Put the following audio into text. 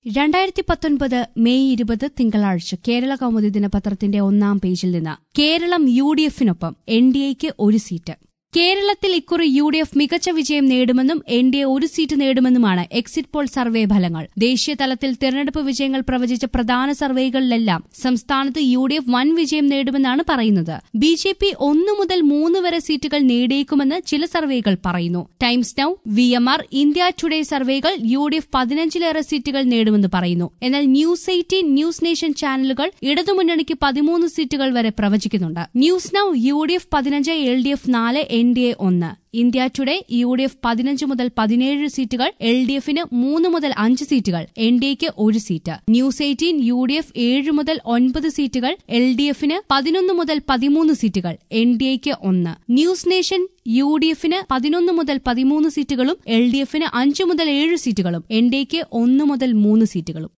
രണ്ടായിരത്തി പത്തൊൻപത് മെയ് ഇരുപത് തിങ്കളാഴ്ച കേരള കൗമുദി ദിനപത്രത്തിന്റെ ഒന്നാം പേജിൽ നിന്ന് കേരളം യു ഡി എഫിനൊപ്പം എൻ ഡി എക്ക് ഒരു സീറ്റ് കേരളത്തിൽ ഇക്കുറി യു ഡി എഫ് മികച്ച വിജയം നേടുമെന്നും എൻ ഡി എ ഒരു സീറ്റ് നേടുമെന്നുമാണ് എക്സിറ്റ് പോൾ സർവേ ഫലങ്ങൾ ദേശീയ തലത്തിൽ തെരഞ്ഞെടുപ്പ് വിജയങ്ങൾ പ്രവചിച്ച പ്രധാന സർവേകളിലെല്ലാം സംസ്ഥാനത്ത് യു ഡി എഫ് വൻ വിജയം നേടുമെന്നാണ് പറയുന്നത് ബി ജെ പി ഒന്നു മുതൽ മൂന്ന് വരെ സീറ്റുകൾ നേടിയേക്കുമെന്ന് ചില സർവേകൾ പറയുന്നു Times Now V M R India Today സർവേകൾ യു ഡി എഫ് പതിനഞ്ചിലേറെ സീറ്റുകൾ നേടുമെന്ന് പറയുന്നു എന്നാൽ ന്യൂസ് എയ്റ്റീൻ ന്യൂസ് നേഷൻ ചാനലുകൾ ഇടതുമുന്നണിക്ക് പതിമൂന്ന് സീറ്റുകൾ വരെ പ്രവചിക്കുന്നുണ്ട് News Now U D F പതിനഞ്ച് എൽ ഡി എഫ് നാല് എൻ ഡി എ ഒന്ന് India Today U D F പതിനഞ്ച് മുതൽ പതിനേഴ് സീറ്റുകൾ എൽ ഡി എഫിന് മൂന്ന് മുതൽ അഞ്ച് സീറ്റുകൾ എൻ ഡി എക്ക് ഒരു seat News eighteen U D F ഏഴ് മുതൽ ഒൻപത് സീറ്റുകൾ എൽ ഡി എഫിന് പതിനൊന്ന് മുതൽ പതിമൂന്ന് സീറ്റുകൾ എൻ ഡി എക്ക് ഒന്ന് ന്യൂസ് നേഷൻ യു ഡി എഫിന് പതിനൊന്ന് മുതൽ പതിമൂന്ന് സീറ്റുകളും എൽ ഡി എഫിന് അഞ്ച് മുതൽ ഏഴ് സീറ്റുകളും എൻ ഡി എക്ക് ഒന്ന് മുതൽ മൂന്ന് സീറ്റുകളും